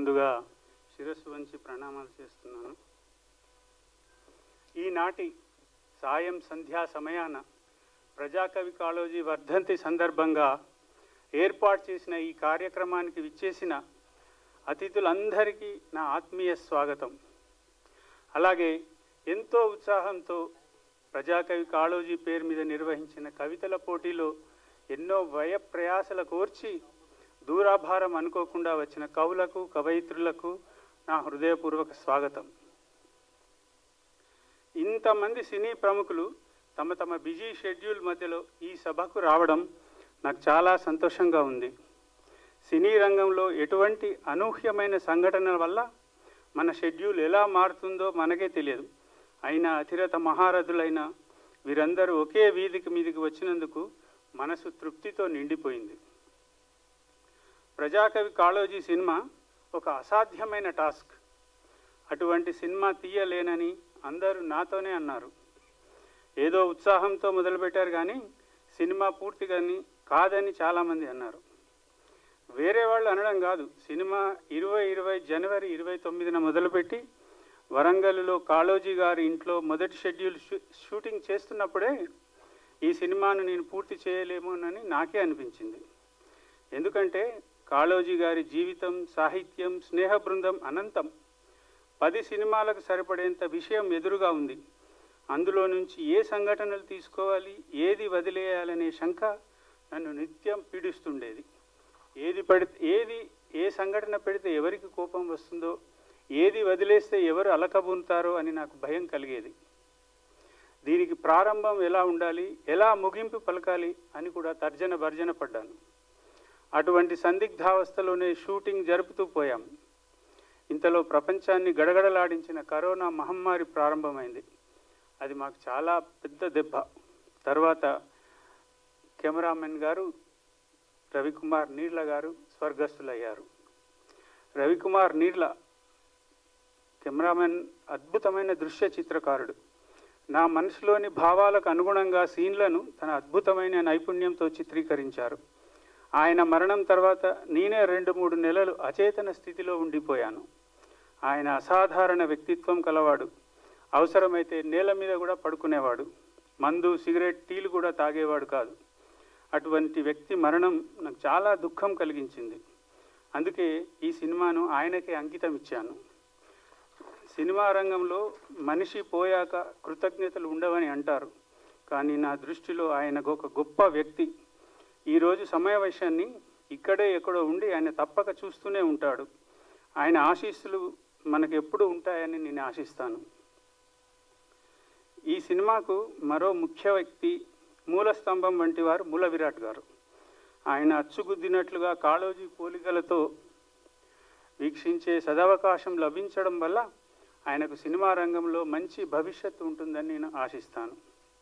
ముందుగా శిరస్సు వంచి ప్రణామాలు చేస్తున్నాను ఈనాటి సాయం సంధ్యా సమయాన ప్రజాకవి కాళోజీ వర్ధంతి సందర్భంగా ఏర్పాటు చేసిన ఈ కార్యక్రమానికి విచ్చేసిన అతిథులందరికీ నా ఆత్మీయ స్వాగతం అలాగే ఎంతో ఉత్సాహంతో ప్రజాకవి కాళోజీ పేరు మీద నిర్వహించిన కవితల పోటీలో ఎన్నో వ్యయ ప్రయాసల కోర్చి దూరాభారం అనుకోకుండా వచ్చిన కవులకు కవయిత్రులకు నా హృదయపూర్వక స్వాగతం ఇంతమంది సినీ ప్రముఖులు తమ తమ బిజీ షెడ్యూల్ మధ్యలో ఈ సభకు రావడం నాకు చాలా సంతోషంగా ఉంది సినీ రంగంలో ఎటువంటి అనూహ్యమైన సంఘటనల వల్ల మన షెడ్యూల్ ఎలా మారుతుందో మనకే తెలియదు అయినా అతిరథ మహారథులైన వీరందరూ ఒకే వీధికి మీదికి వచ్చినందుకు మనసు తృప్తితో నిండిపోయింది ప్రజాకవి కాళోజీ సినిమా ఒక అసాధ్యమైన టాస్క్ అటువంటి సినిమా తీయలేనని అందరూ నాతోనే అన్నారు ఏదో ఉత్సాహంతో మొదలుపెట్టారు కానీ సినిమా పూర్తిగాని కాదని చాలామంది అన్నారు వేరే వాళ్ళు అనడం కాదు సినిమా ఇరవై ఇరవై జనవరి ఇరవై తొమ్మిదిన మొదలుపెట్టి వరంగల్లో కాళోజీ గారి ఇంట్లో మొదటి షెడ్యూల్ షూ- షూటింగ్ చేస్తున్నప్పుడే ఈ సినిమాను నేను పూర్తి చేయలేమోనని నాకే అనిపించింది ఎందుకంటే కాళోజీ గారి జీవితం సాహిత్యం స్నేహ బృందం అనంతం పది సినిమాలకు సరిపడేంత విషయం ఎదురుగా ఉంది అందులో నుంచి ఏ సంఘటనలు తీసుకోవాలి ఏది వదిలేయాలనే శంక నన్ను నిత్యం పీడిస్తుండేది ఏది పడితే ఏది ఏ సంఘటన పెడితే ఎవరికి కోపం వస్తుందో ఏది వదిలేస్తే ఎవరు అలకబుంతారో అని నాకు భయం కలిగేది దీనికి ప్రారంభం ఎలా ఉండాలి ఎలా ముగింపు పలకాలి అని కూడా తర్జన భర్జన పడ్డాను అటువంటి సందిగ్ధావస్థలోనే షూటింగ్ జరుపుతూ పోయాం ఇంతలో ప్రపంచాన్ని గడగడలాడించిన కరోనా మహమ్మారి ప్రారంభమైంది అది మాకు చాలా పెద్ద దెబ్బ తర్వాత కెమెరామెన్ గారు రవికుమార్ నీర్ల గారు స్వర్గస్థులయ్యారు రవికుమార్ నీర్ల కెమెరామెన్ అద్భుతమైన దృశ్య చిత్రకారుడు నా మనసులోని భావాలకు అనుగుణంగా సీన్లను తన అద్భుతమైన నైపుణ్యంతో చిత్రీకరించారు ఆయన మరణం తర్వాత నేనే రెండు మూడు నెలలు అచేతన స్థితిలో ఉండిపోయాను ఆయన అసాధారణ వ్యక్తిత్వం కలవాడు అవసరమైతే నేల మీద కూడా పడుకునేవాడు మందు సిగరెట్ టీలు కూడా తాగేవాడు కాదు అటువంటి వ్యక్తి మరణం నాకు చాలా దుఃఖం కలిగించింది అందుకే ఈ సినిమాను ఆయనకే అంకితం ఇచ్చాను సినిమా రంగంలో మనిషి పోయాక కృతజ్ఞతలు ఉండవని అంటారు కానీ నా దృష్టిలో ఆయన ఒక గొప్ప వ్యక్తి ఈరోజు సమావేశాన్ని ఇక్కడే ఎక్కడో ఉండి ఆయన తప్పక చూస్తూనే ఉంటాడు ఆయన ఆశీస్సులు మనకు ఎప్పుడు ఉంటాయని నేను ఆశిస్తాను ఈ సినిమాకు మరో ముఖ్య వ్యక్తి మూల స్తంభం వంటి వారు మూల విరాట్ గారు ఆయన అచ్చుగుద్దినట్లుగా కాళోజీ పోలికలతో వీక్షించే సదవకాశం లభించడం వల్ల ఆయనకు సినిమా రంగంలో మంచి భవిష్యత్తు ఉంటుందని నేను ఆశిస్తాను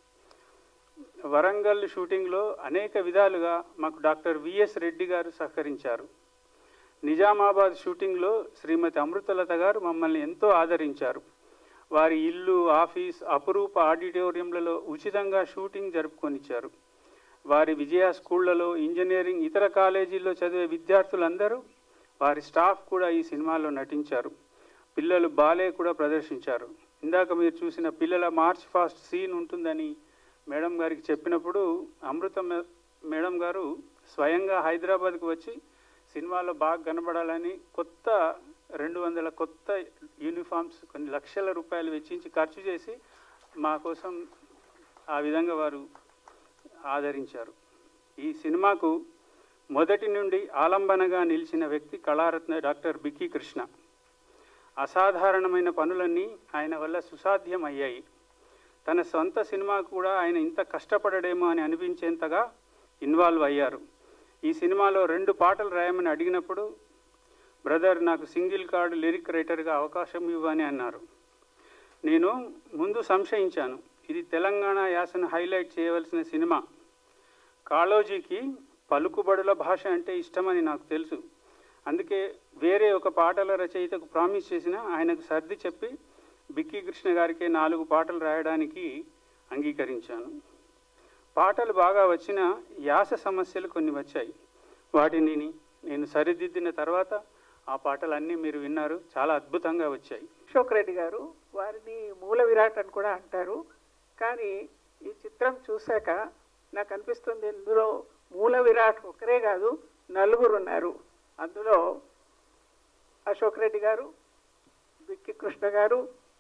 వరంగల్ షూటింగ్లో అనేక విధాలుగా మాకు డాక్టర్ విఎస్ రెడ్డి గారు సహకరించారు నిజామాబాద్ షూటింగ్లో శ్రీమతి అమృతలత గారు మమ్మల్ని ఎంతో ఆదరించారు వారి ఇల్లు ఆఫీస్ అపురూప ఆడిటోరియంలలో ఉచితంగా షూటింగ్ జరుపుకొనిచ్చారు వారి విజయ స్కూళ్లలో ఇంజనీరింగ్ ఇతర కాలేజీల్లో చదివే విద్యార్థులందరూ వారి స్టాఫ్ కూడా ఈ సినిమాలో నటించారు పిల్లలు బాలే కూడా ప్రదర్శించారు ఇందాక మీరు చూసిన పిల్లల మార్చ్ ఫాస్ట్ సీన్ ఉంటుందని మేడం గారికి చెప్పినప్పుడు అమృత మే- మేడం గారు స్వయంగా హైదరాబాద్కు వచ్చి సినిమాలో బాగా కనబడాలని కొత్త రెండు వందల కొత్త యూనిఫామ్స్ కొన్ని లక్షల రూపాయలు వెచ్చించి ఖర్చు చేసి మా కోసం ఆ విధంగా వారు ఆదరించారు ఈ సినిమాకు మొదటి నుండి ఆలంబనగా నిలిచిన వ్యక్తి కళారత్న డాక్టర్ బిక్కి కృష్ణ అసాధారణమైన పనులన్నీ ఆయన వల్ల సుసాధ్యం అయ్యాయి తన సొంత సినిమా కూడా ఆయన ఇంత కష్టపడడేమో అని అనిపించేంతగా ఇన్వాల్వ్ అయ్యారు ఈ సినిమాలో రెండు పాటలు రాయమని అడిగినప్పుడు బ్రదర్ నాకు సింగిల్ కార్డు లిరిక్ రైటర్గా అవకాశం ఇవ్వని అన్నారు నేను ముందు సంశయించాను ఇది తెలంగాణ యాసను హైలైట్ చేయవలసిన సినిమా కాళోజీకి పలుకుబడుల భాష అంటే ఇష్టమని నాకు తెలుసు అందుకే వేరే ఒక పాటల రచయితకు ప్రామిస్ చేసిన ఆయనకు సర్ది చెప్పి బిక్కీ కృష్ణ గారికి నాలుగు పాటలు రాయడానికి అంగీకరించాను పాటలు బాగా వచ్చిన యాస సమస్యలు కొన్ని వచ్చాయి వాటిని నేను సరిదిద్దిన తర్వాత ఆ పాటలన్నీ మీరు విన్నారు చాలా అద్భుతంగా వచ్చాయి అశోక్ రెడ్డి గారు వారిని మూల విరాట్ అని కూడా అంటారు కానీ ఈ చిత్రం చూశాక నాకు అనిపిస్తుంది ఇందులో మూల విరాట్ ఒకరే కాదు నలుగురు ఉన్నారు అందులో అశోక్ రెడ్డి గారు విక్కి కృష్ణ గారు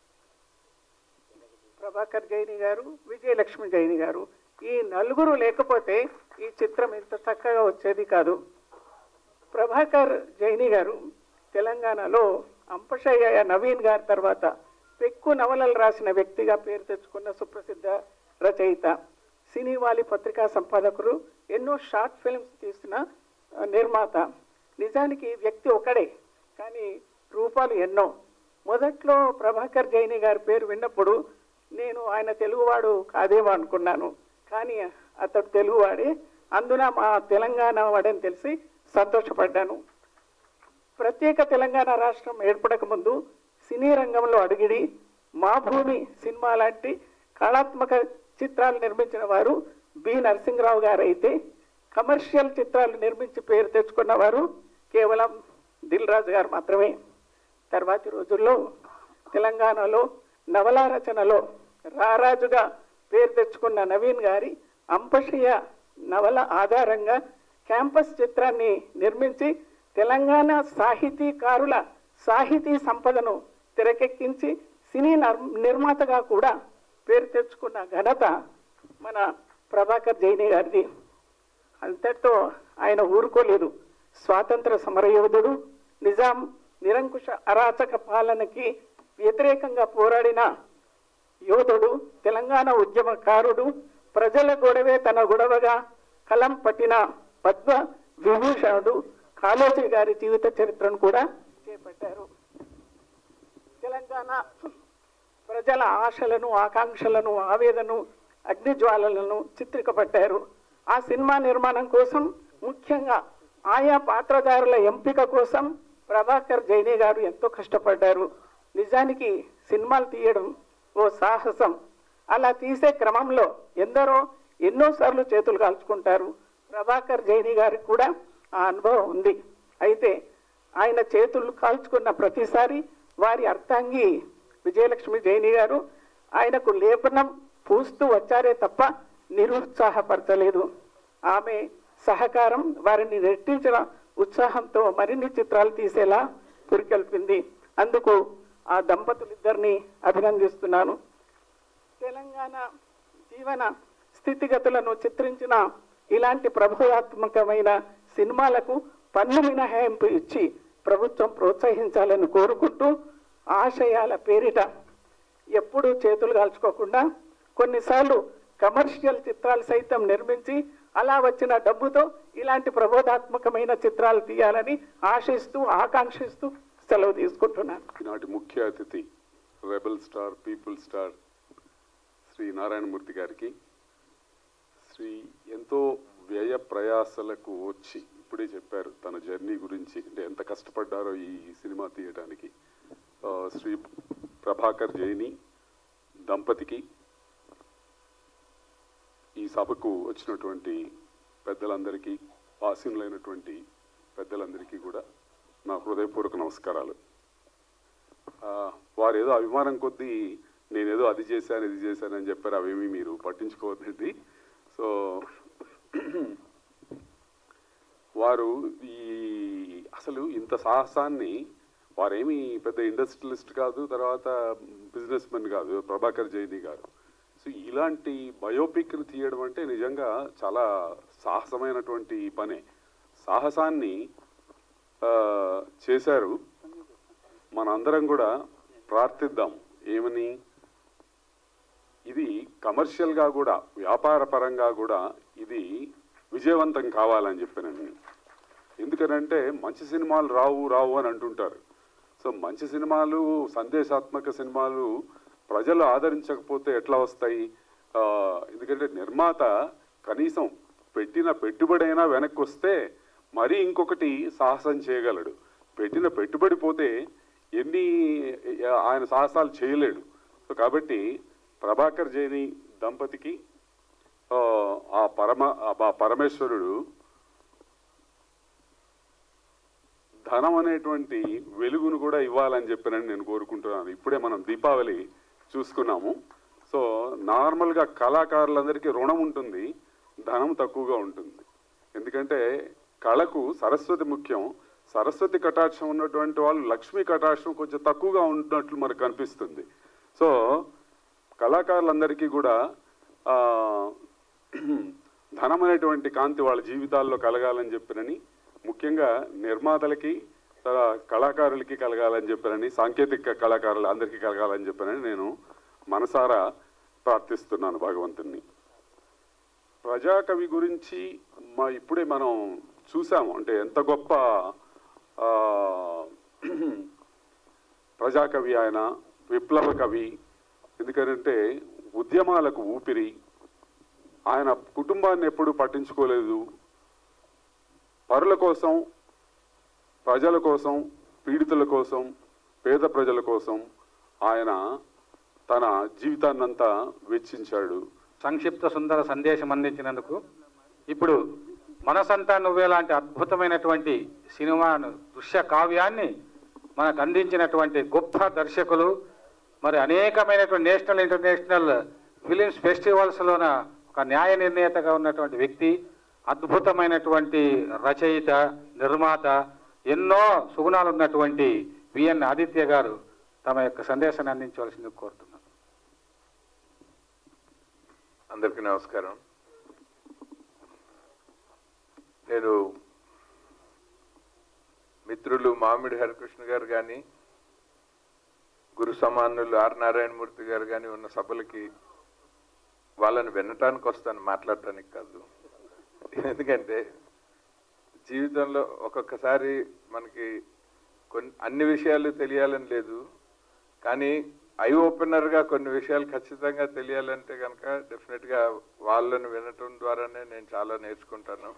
ప్రభాకర్ జైని గారు విజయలక్ష్మి జైని గారు ఈ నలుగురు లేకపోతే ఈ చిత్రం ఇంత చక్కగా వచ్చేది కాదు ప్రభాకర్ జైని గారు తెలంగాణలో అంపశయ్య నవీన్ గారి తర్వాత పెక్కు నవలలు రాసిన వ్యక్తిగా పేరు తెచ్చుకున్న సుప్రసిద్ధ రచయిత సినీవాలి పత్రికా సంపాదకులు ఎన్నో షార్ట్ ఫిల్మ్స్ తీసిన ఆ, నిర్మాత నిజానికి వ్యక్తి ఒకడే కానీ రూపాలు ఎన్నో మొదట్లో ప్రభాకర్ జైని గారి పేరు విన్నప్పుడు నేను ఆయన తెలుగువాడు కాదేమో అనుకున్నాను కానీ అతడు తెలుగువాడే అందున మా తెలంగాణ వాడని తెలిసి సంతోషపడ్డాను ప్రత్యేక తెలంగాణ రాష్ట్రం ఏర్పడక ముందు సినీ రంగంలో అడిగిడి మా భూమి సినిమా లాంటి కళాత్మక చిత్రాలు నిర్మించిన వారు బి నరసింహరావు గారు అయితే కమర్షియల్ చిత్రాలు నిర్మించి పేరు తెచ్చుకున్న వారు కేవలం దిల్ రాజు గారు మాత్రమే తర్వాతి రోజుల్లో తెలంగాణలో నవలా రచనలో రారాజుగా పేరు తెచ్చుకున్న నవీన్ గారి అంపశయ్య నవల ఆధారంగా క్యాంపస్ చిత్రాన్ని నిర్మించి తెలంగాణ సాహితీకారుల సాహితీ సంపదను తెరకెక్కించి సినీ నర్- నిర్మాతగా కూడా పేరు తెచ్చుకున్న ఘనత మన ప్రభాకర్ జైని గారిది అంతటితో ఆయన ఊరుకోలేదు స్వాతంత్ర సమరయోధుడు నిజాం నిరంకుశ అరాచక పాలనకి వ్యతిరేకంగా పోరాడిన యోధుడు తెలంగాణ ఉద్యమకారుడు ప్రజల గొడవే తన గొడవగా కలం పట్టిన పద్మ విభూషణుడు కాళోజీ గారి జీవిత చరిత్రను కూడా చేపట్టారు తెలంగాణ ప్రజల ఆశలను ఆకాంక్షలను ఆవేదను అగ్నిజ్వాలలను చిత్రికపట్టారు ఆ సినిమా నిర్మాణం కోసం ముఖ్యంగా ఆయా పాత్రధారుల ఎంపిక కోసం ప్రభాకర్ జైని గారు ఎంతో కష్టపడ్డారు నిజానికి సినిమాలు తీయడం ఓ సాహసం అలా తీసే క్రమంలో ఎందరో ఎన్నోసార్లు చేతులు కాల్చుకుంటారు ప్రభాకర్ జైని గారికి కూడా ఆ అనుభవం ఉంది అయితే ఆయన చేతులు కాల్చుకున్న ప్రతిసారి వారి అర్థాంగి విజయలక్ష్మి జైని గారు ఆయనకు లేపనం పూస్తూ వచ్చారే తప్ప నిరుత్సాహపరచలేదు ఆమె సహకారం వారిని రెట్టించిన ఉత్సాహంతో మరిన్ని చిత్రాలు తీసేలా పురికొల్పింది అందుకు ఆ దంపతులిద్దరిని అభినందిస్తున్నాను తెలంగాణ జీవన స్థితిగతులను చిత్రించిన ఇలాంటి ప్రభుత్వాత్మకమైన సినిమాలకు పన్ను మినహాయింపు ఇచ్చి ప్రభుత్వం ప్రోత్సహించాలని కోరుకుంటూ ఆశయాల పేరిట ఎప్పుడూ చేతులు కాల్చుకోకుండా కొన్నిసార్లు కమర్షియల్ చిత్రాలు సైతం నిర్మించి అలా వచ్చిన డబ్బుతో ఇలాంటి ప్రబోధాత్మకమైన చిత్రాలు తీయాలని ఆశిస్తూ ఆకాంక్షిస్తూ సెలవు తీసుకుంటున్నాను ఈనాటి ముఖ్య అతిథి rebel star people star Shri Narayanamurthy గారికి శ్రీ ఎంతో వ్యయ ప్రయాసలకు వచ్చి ఇప్పుడే చెప్పారు తన జర్నీ గురించి అంటే ఎంత కష్టపడ్డారో ఈ సినిమా తీయడానికి ఆ, శ్రీ ప్రభాకర్ జైని దంపతికి ఈ సభకు వచ్చినటువంటి పెద్దలందరికీ ఆసీనులైనటువంటి పెద్దలందరికీ కూడా నా హృదయపూర్వక నమస్కారాలు ఆ, వారు ఏదో అభిమానం కొద్దీ నేనేదో అది చేశాను ఇది చేశాను అని చెప్పారు అవేమీ మీరు పట్టించుకోవద్దండి సో వారు ఈ అసలు ఇంత సాహసాన్ని వారేమి పెద్ద ఇండస్ట్రియలిస్ట్ కాదు తర్వాత బిజినెస్ మెన్ కాదు ప్రభాకర్ జైని గారు సో ఇలాంటి బయోపిక్ని తీయడం అంటే నిజంగా చాలా సాహసమైనటువంటి పనే సాహసాన్ని ఆ, చేశారు మనందరం కూడా ప్రార్థిద్దాం ఏమని ఇది కమర్షియల్గా కూడా వ్యాపార పరంగా కూడా ఇది విజయవంతం కావాలని చెప్పానండి ఎందుకనంటే మంచి సినిమాలు రావు రావు అని అంటుంటారు సో మంచి సినిమాలు సందేశాత్మక సినిమాలు ప్రజలు ఆదరించకపోతే ఎట్లా వస్తాయి ఆ, ఎందుకంటే నిర్మాత కనీసం పెట్టిన పెట్టుబడైనా వెనక్కి వస్తే మరీ ఇంకొకటి సాహసం చేయగలడు పెట్టిన పెట్టుబడి పోతే ఎన్ని ఆయన సాహసాలు చేయలేడు సో కాబట్టి ప్రభాకర్ జైని దంపతికి ఆ, ఆ పరమ ఆ పరమేశ్వరుడు ధనం అనేటువంటి వెలుగును కూడా ఇవ్వాలని చెప్పినని నేను కోరుకుంటున్నాను ఇప్పుడే మనం దీపావళి చూసుకున్నాము సో నార్మల్గా కళాకారులందరికీ రుణం ఉంటుంది ధనం తక్కువగా ఉంటుంది ఎందుకంటే కళకు సరస్వతి ముఖ్యం సరస్వతి కటాక్షం ఉన్నటువంటి వాళ్ళు లక్ష్మీ కటాక్షం కొంచెం తక్కువగా ఉన్నట్లు మనకు కనిపిస్తుంది సో కళాకారులందరికీ కూడా ఆ, ధనం అనేటువంటి కాంతి వాళ్ళ జీవితాల్లో కలగాలని చెప్పినని ముఖ్యంగా నిర్మాతలకి తర్వాత కళాకారులకి కలగాలని చెప్పినని సాంకేతిక కళాకారులు అందరికీ కలగాలని చెప్పినని నేను మనసారా ప్రార్థిస్తున్నాను భగవంతుణ్ణి ప్రజాకవి గురించి మా ఇప్పుడే మనం చూసాము అంటే ఎంత గొప్ప ఆ, ప్రజాకవి ఆయన విప్లవ కవి ఎందుకంటే ఉద్యమాలకు ఊపిరి ఆయన కుటుంబాన్ని ఎప్పుడూ పట్టించుకోలేదు పరుల కోసం ప్రజల కోసం పీడితుల కోసం పేద ప్రజల కోసం ఆయన తన జీవితాన్నంతా వెచ్చించాడు సంక్షిప్త సుందర సందేశం అందించినందుకు ఇప్పుడు మనసంతా నువ్వే లాంటి అద్భుతమైనటువంటి సినిమాను దృశ్య కావ్యాన్ని మనకు అందించినటువంటి గొప్ప దర్శకులు మరి అనేకమైనటువంటి నేషనల్ ఇంటర్నేషనల్ ఫిలిమ్స్ ఫెస్టివల్స్లోన ఒక న్యాయ నిర్ణేతగా ఉన్నటువంటి వ్యక్తి అద్భుతమైనటువంటి రచయిత నిర్మాత ఎన్నో సుగుణాలు ఉన్నటువంటి విఎన్ ఆదిత్య గారు తమ యొక్క సందేశాన్ని అందించవలసింది కోరుతున్నాను అందరికీ నమస్కారం నేను మిత్రులు మామిడి హరికృష్ణ గారు కానీ గురు సమానులు ఆర్ నారాయణమూర్తి గారు కానీ ఉన్న సభలకి వాళ్ళని వినటానికి వస్తాను మాట్లాడటానికి కాదు ఎందుకంటే జీవితంలో ఒక్కొక్కసారి మనకి కొన్ని అన్ని విషయాలు తెలియాలని లేదు కానీ ఐ ఓపెనర్గా కొన్ని విషయాలు ఖచ్చితంగా తెలియాలంటే కనుక డెఫినెట్గా వాళ్ళని వినటం ద్వారానే నేను చాలా నేర్చుకుంటాను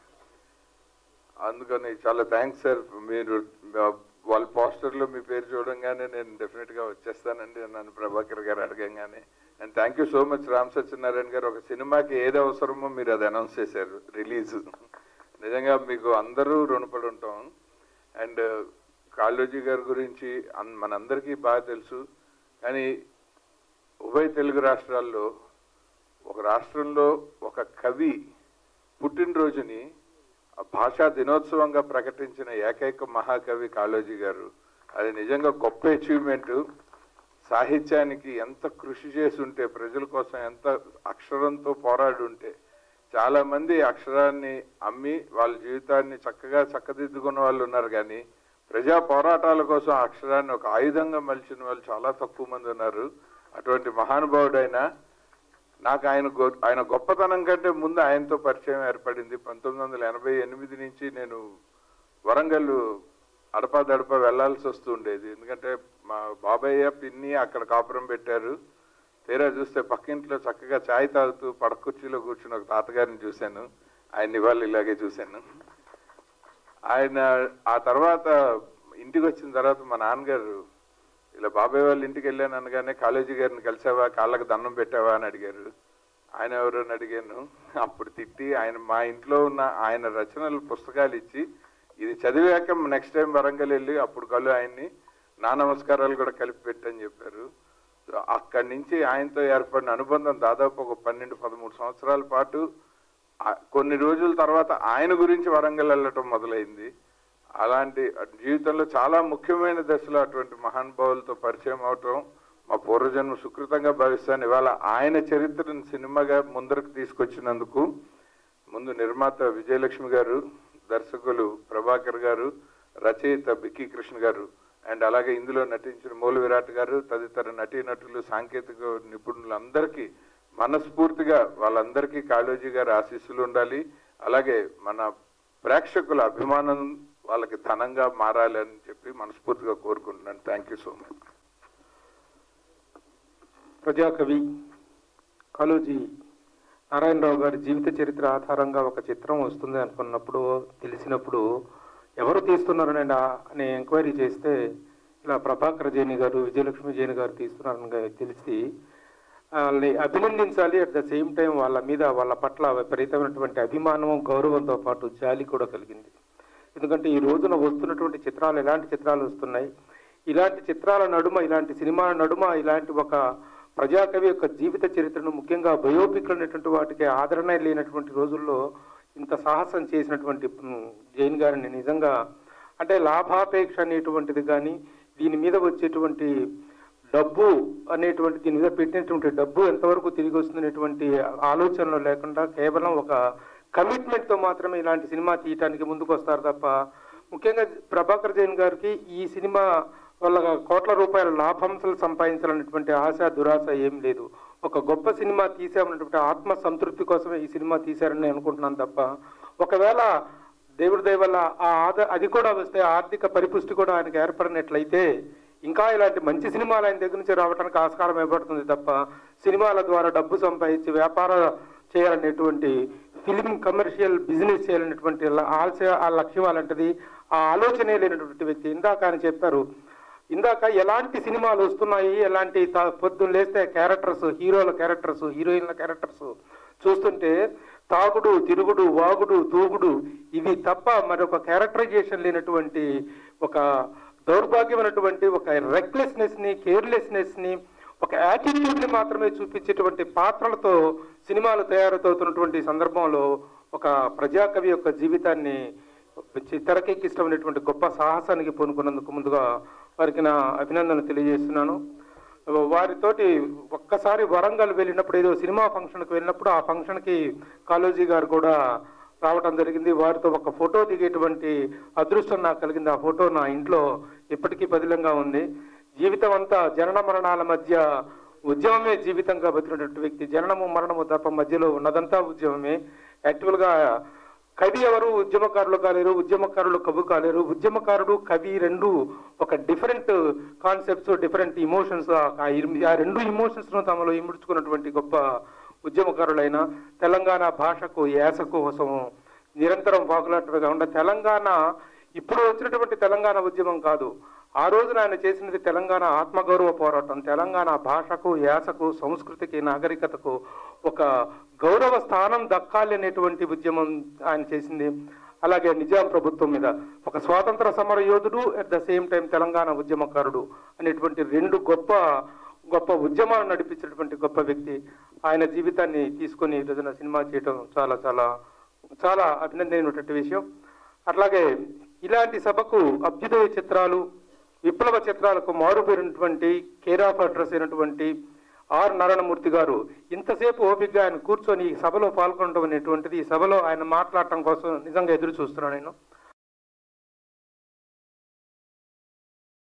అందుకని చాలా థ్యాంక్స్ సార్ మీరు ఆ, వాళ్ళ పోస్టర్లో మీ పేరు చూడంగానే నేను డెఫినెట్గా వచ్చేస్తానండి నన్ను ప్రభాకర్ గారు అడగంగానే and thank you so much Ram Satyanarayana గారు ఒక సినిమాకి ఏది అవసరమో మీరు అది అనౌన్స్ చేశారు రిలీజ్ నిజంగా మీకు అందరూ రుణపడి ఉంటాం అండ్ కాళోజీ గారి గురించి అన్- మనందరికీ బాగా తెలుసు కానీ ఉభయ తెలుగు రాష్ట్రాల్లో ఒక రాష్ట్రంలో ఒక కవి పుట్టినరోజుని ఆ భాషా దినోత్సవంగా ప్రకటించిన ఏకైక మహాకవి కాళోజీ గారు అది నిజంగా గొప్ప అచీవ్మెంట్ సాహిత్యానికి ఎంత కృషి చేసి ఉంటే ప్రజల కోసం ఎంత అక్షరంతో పోరాడి ఉంటే చాలా మంది అక్షరాన్ని అమ్మి వాళ్ళ జీవితాన్ని చక్కగా చక్కదిద్దుకున్న వాళ్ళు ఉన్నారు కానీ ప్రజా పోరాటాల కోసం ఆ అక్షరాన్ని ఒక ఆయుధంగా మలిచిన వాళ్ళు చాలా తక్కువ మంది ఉన్నారు అటువంటి మహానుభావుడైన నాకు ఆయన గొ- ఆయన గొప్పతనం కంటే ముందు ఆయనతో పరిచయం ఏర్పడింది పంతొమ్మిది వందల ఎనభై ఎనిమిది నుంచి నేను వరంగల్ అడపాదడప వెళ్లాల్సి వస్తూ ఉండేది ఎందుకంటే మా బాబయ్య పిన్ని అక్కడ కాపురం పెట్టారు తీరా చూస్తే పక్కింట్లో చక్కగా ఛాయ్ తాగుతూ పడకుర్చీలో కూర్చుని ఒక తాతగారిని చూశాను ఆయన ఇవాళ ఇలాగే చూశాను ఆయన ఆ తర్వాత ఇంటికి వచ్చిన తర్వాత మా నాన్నగారు ఇలా బాబాయ్ వాళ్ళ ఇంటికి వెళ్ళాను అనగానే కాలేజీ గారిని కలిసావా కాళ్ళకి దండం పెట్టావా అని అడిగారు ఆయన ఎవరు అని అడిగాను అప్పుడు తిట్టి ఆయన మా ఇంట్లో ఉన్న ఆయన రచనలు పుస్తకాలు ఇచ్చి ఇది చదివాక నెక్స్ట్ టైం వరంగల్ వెళ్ళి అప్పుడు కలు ఆయన్ని నా నమస్కారాలు కూడా కలిపి పెట్టని చెప్పారు సో అక్కడి నుంచి ఆయనతో ఏర్పడిన అనుబంధం దాదాపు ఒక పన్నెండు పదమూడు సంవత్సరాల పాటు ఆ- కొన్ని రోజుల తర్వాత ఆయన గురించి వరంగల్ వెళ్ళటం మొదలైంది అలాంటి జీవితంలో చాలా ముఖ్యమైన దశలో అటువంటి మహానుభావులతో పరిచయం అవటం మా పూర్వజన్మ సుకృతంగా భావిస్తాను ఇవాళ ఆయన చరిత్రను సినిమాగా ముందరకు తీసుకొచ్చినందుకు ముందు నిర్మాత విజయలక్ష్మి గారు దర్శకులు ప్రభాకర్ గారు రచయిత బిక్కీ కృష్ణ గారు అండ్ అలాగే ఇందులో నటించిన మూల విరాట్ గారు తదితర నటీనటులు సాంకేతిక నిపుణులందరికీ మనస్ఫూర్తిగా వాళ్ళందరికీ కాళోజీ గారి ఆశీస్సులు ఉండాలి అలాగే మన ప్రేక్షకుల అభిమానం వాళ్ళకి ధనంగా మారాలి అని చెప్పి మనస్ఫూర్తిగా కోరుకుంటున్నాను థ్యాంక్ యూ సో మచ్ ప్రజాకవి కాళోజీ నారాయణరావు గారి జీవిత చరిత్ర ఆధారంగా ఒక చిత్రం వస్తుంది అనుకున్నప్పుడు తెలిసినప్పుడు ఎవరు తీస్తున్నారని నా- అని ఎంక్వైరీ చేస్తే ఇలా ప్రభాకర్ జైని గారు విజయలక్ష్మి జైని గారు తీస్తున్నారని తెలిసి వాళ్ళని అభినందించాలి అట్ ద సేమ్ టైం వాళ్ళ మీద వాళ్ళ పట్ల విపరీతమైనటువంటి అభిమానం గౌరవంతో పాటు జాలి కూడా కలిగింది ఎందుకంటే ఈ రోజున వస్తున్నటువంటి చిత్రాలు ఎలాంటి చిత్రాలు వస్తున్నాయి ఇలాంటి చిత్రాల నడుమ ఇలాంటి సినిమాల నడుమ ఇలాంటి ఒక ప్రజాకవి యొక్క జీవిత చరిత్రను ముఖ్యంగా బయోపిక్లు అనేటువంటి వాటికి ఆదరణ లేనటువంటి రోజుల్లో ఇంత సాహసం చేసినటువంటి ఉమ్, జైన్ గారిని నిజంగా అంటే లాభాపేక్ష అనేటువంటిది కానీ దీని మీద వచ్చేటువంటి డబ్బు అనేటువంటి దీని మీద పెట్టినటువంటి డబ్బు ఎంతవరకు తిరిగి వస్తుందనేటువంటి ఆలోచనలు లేకుండా కేవలం ఒక కమిట్మెంట్ తో మాత్రమే ఇలాంటి సినిమా తీయటానికి ముందుకు వస్తారు తప్ప ముఖ్యంగా ప్రభాకర్ జైన్ గారికి ఈ సినిమా వల్ల కోట్ల రూపాయల లాభాంశాలు సంపాదించాలనేటువంటి ఆశ దురాశ ఏం లేదు ఒక గొప్ప సినిమా తీసామన్నటువంటి ఆత్మ సంతృప్తి కోసమే ఈ సినిమా తీశారని నేను అనుకుంటున్నాను తప్ప ఒకవేళ దేవుడి దయ వల్ల ఆ ఆద అది కూడా వస్తే ఆర్థిక పరిపుష్టి కూడా ఆయనకు ఏర్పడినట్లయితే ఇంకా ఇలాంటి మంచి సినిమాలు ఆయన దగ్గర నుంచి రావడానికి ఆస్కారం ఏర్పడుతుంది తప్ప సినిమాల ద్వారా డబ్బు సంపాదించి వ్యాపార చేయాలనేటువంటి ఫిలిం కమర్షియల్ బిజినెస్ చేయాలనేటువంటి ల- ఆశ ఆ లక్ష్యం అలాంటిది ఆ ఆలోచనే లేనటువంటి వ్యక్తి ఇందాక ఆయన చెప్పారు ఇందాక ఎలాంటి సినిమాలు వస్తున్నాయి ఎలాంటి తా- పొద్దున్న లేస్తే క్యారెక్టర్స్ హీరోల క్యారెక్టర్స్ హీరోయిన్ల క్యారెక్టర్స్ చూస్తుంటే తాగుడు తిరుగుడు వాగుడు తూగుడు ఇవి తప్ప మరొక క్యారెక్టరైజేషన్ లేనటువంటి ఒక దౌర్భాగ్యమైనటువంటి ఒక రెక్లెస్నెస్ ని కేర్లెస్నెస్ ని ఒక యాటిట్యూడ్ ని మాత్రమే చూపించేటువంటి పాత్రలతో సినిమాలు తయారవుతున్నటువంటి సందర్భంలో ఒక ప్రజాకవి యొక్క జీవితాన్ని చి- తెరకెక్కిష్టమైనటువంటి గొప్ప సాహసానికి పూనుకున్నందుకు ముందుగా వారికి నా అభినందనలు తెలియజేస్తున్నాను వారితోటి ఒక్కసారి వరంగల్ వెళ్ళినప్పుడు ఏదో సినిమా ఫంక్షన్కి వెళ్ళినప్పుడు ఆ ఫంక్షన్కి కాళోజీ గారు కూడా రావటం జరిగింది వారితో ఒక ఫోటో దిగేటువంటి అదృష్టం నాకు కలిగింది ఆ ఫోటో నా ఇంట్లో ఇప్పటికీ పదిలంగా ఉంది జీవితం అంతా జనన మరణాల మధ్య ఉద్యమమే జీవితంగా బతికినటువంటి వ్యక్తి జననము మరణము తప్ప మధ్యలో ఉన్నదంతా ఉద్యమమే యాక్చువల్గా కవి ఎవరు ఉద్యమకారులు కాలేరు ఉద్యమకారులు కవి కాలేరు ఉద్యమకారుడు కవి రెండు ఒక డిఫరెంట్ కాన్సెప్ట్స్ డిఫరెంట్ ఇమోషన్స్ ఆ ఇరు- ఆ రెండు ఇమోషన్స్ ను తమలో ఇముడ్చుకున్నటువంటి గొప్ప ఉద్యమకారులైన తెలంగాణ భాషకు యాస కోసం నిరంతరం పాకులాటగా ఉండ తెలంగాణ ఇప్పుడు వచ్చినటువంటి తెలంగాణ ఉద్యమం కాదు ఆ రోజున ఆయన చేసినది తెలంగాణ ఆత్మగౌరవ పోరాటం తెలంగాణ భాషకు యాసకు సంస్కృతికి నాగరికతకు ఒక గౌరవ స్థానం దక్కాలి అనేటువంటి ఉద్యమం ఆయన చేసింది అలాగే నిజాం ప్రభుత్వం మీద ఒక స్వాతంత్ర సమర యోధుడు at the same time Telangana ఉద్యమకారుడు అనేటువంటి రెండు గొప్ప గొప్ప ఉద్యమాలు నడిపించినటువంటి గొప్ప వ్యక్తి ఆయన జీవితాన్ని తీసుకొని ఈ రోజున సినిమా చేయటం చాలా చాలా చాలా అభినందనమైనటువంటి విషయం అట్లాగే ఇలాంటి సభకు అభ్యుదయ చిత్రాలు విప్లవ చిత్రాలకు మారుపేరినటువంటి కేర్ ఆఫ్ అడ్రస్ అయినటువంటి ఆర్ నారాయణమూర్తి గారు ఇంతసేపు ఓపికగా ఆయన కూర్చొని ఈ సభలో పాల్గొనడం అనేటువంటిది ఈ సభలో ఆయన మాట్లాడటం కోసం నిజంగా ఎదురు చూస్తున్నాను నేను